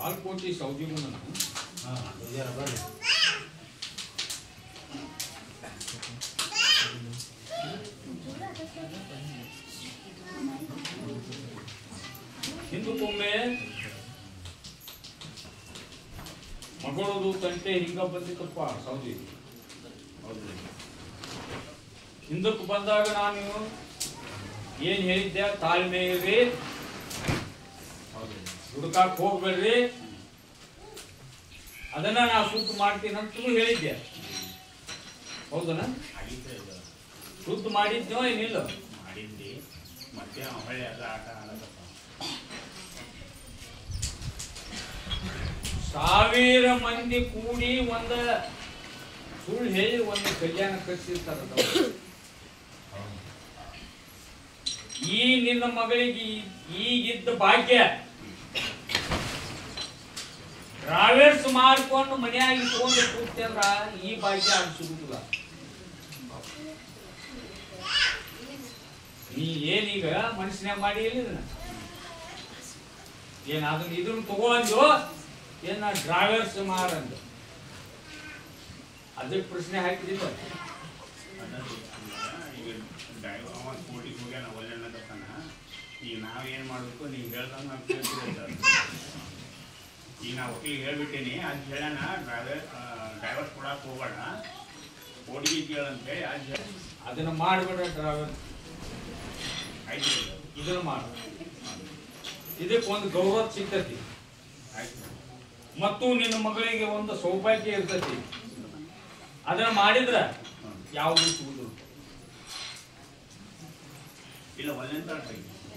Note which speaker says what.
Speaker 1: ಬಾಲ್ಕೋಟಿ Saudi ಗುಣ
Speaker 2: ಹಾಂ ವಿಜಯರ ಬರ್ರಿ
Speaker 1: ಹಿಂದಕ್ಕೊಮ್ಮೆ ಮಗಳದು ತಂಟೆ ಹಿಂಗ ಬಂದಿತ್ತಪ್ಪ ಸೌದಿ ಹಿಂದಕ್ಕೆ ಬಂದಾಗ ನಾನು ಏನ್ ಹೇಳಿದ್ದೆ ತಾಳ್ಮೆ ಇರ್ರಿ ಹುಡುಕಾಕ್ ಹೋಗ್ಬೇಡ್ರಿ ಅದನ್ನ ನಾ ಶುದ್ಧ ಮಾಡ್ತೀನಿ ಅಂತಲೂ ಹೇಳಿದ್ದೆ ಹೌದನ
Speaker 3: ಆಗಿತ್ತು ಇದು
Speaker 1: ಶುದ್ಧ ಮಾಡಿದ್ನೋ ಏನಿಲ್ಲ
Speaker 3: ಮಾಡಿದ್ವಿ ಮತ್ತೆ ಹೊಳ್ಳಿ ಎಲ್ಲ ಆಟ ಆಡಕತ್ತ
Speaker 1: ಸಾವಿರ ಮಂದಿ ಕೂಡಿ ಒಂದ ಸುಳ್ಳು ಹೇಳಿ ಒಂದು ಕಲ್ಯಾಣ ಕಟ್ಟಿರ್ತಾರ ಈ ನಿನ್ನ ಮಗಳಿಗೆ ಈ- ಈಗಿದ್ದ ಭಾಗ್ಯ ಟ್ರಾವೆಲ್ಸ್ ಮಾಡ್ಕೊಂಡು ಮನ್ಯಾಗ ಇಟ್ಕೊಂಡು ಕೂತ್ಯಂದ್ರ ಈ ಭಾಗ್ಯ ಅದು ಸಿಗುದಿಲ್ಲ ನೀ ಏನೀಗ ಮನುಷ್ಯನ್ಯಾಗ ಮಾಡಿ ಎಲ್ಲಿದನ ಏನ್ ಅದನ್ನ ಇದನ್ನ ತಗೊಂಡು ಏನ ಡ್ರೈವರ್ಸ್ ಮಾರಂದು ಅದಕ್ಕೆ ಪ್ರಶ್ನೆ ಹಾಕಿದಿಲ್ಲ
Speaker 3: ಅನ್ನೋದು ಈಗ ಡ್ರೈವರ್ ಅವ ಕೋಟಿಗೆ ಹೋಗ್ಯಾನ ಒಳ್ಳೆ ಅನ್ನಕತ್ತಾನ ಈಗ ನಾವ್ ಏನ್ ಮಾಡ್ಬೇಕು ನೀವ್ ಹೇಳ್ದಂಗ ನಾವು ಕೇಳ್ತೀವಿ ಸರ್ ಈಗ ನಾ ಒಟ್ಟಿಗೆ ಹೇಳ್ಬಿಟ್ಟೇನಿ ಅದು ಹೇಳ್ಯಾನ ಡ್ರೈವರ್ ಡ್ರೈವರ್ ಕೊಡಕ್ ಹೋಗ್ಬೇಡ ಕೋಟಿಗೆ ಕೇಳಂತೇಳಿ ಅದು ಹೇಳಿ
Speaker 1: ಅದನ್ನ ಮಾಡ್ಬೇಡ ಡ್ರೈವರ್
Speaker 3: ಆಯ್ತು
Speaker 1: ಇದನ್ನ ಮಾಡು ಇದಕ್ಕೆ ಒಂದು ಗೌರವ ಸಿಗ್ತತಿ
Speaker 3: ಆಯ್ತು
Speaker 1: ಮತ್ತು ನಿನ್ನ ಮಗಳಿಗೆ ಒಂದು ಸೌಭಾಗ್ಯ ಇರ್ತತಿ ಅದನ್ನ ಮಾಡಿದ್ರ ಯಾವುದು ಸಿಗುದಿಲ್ಲ
Speaker 3: ಇಲ್ಲ ಒಳ್ಳೆ ಅಂತ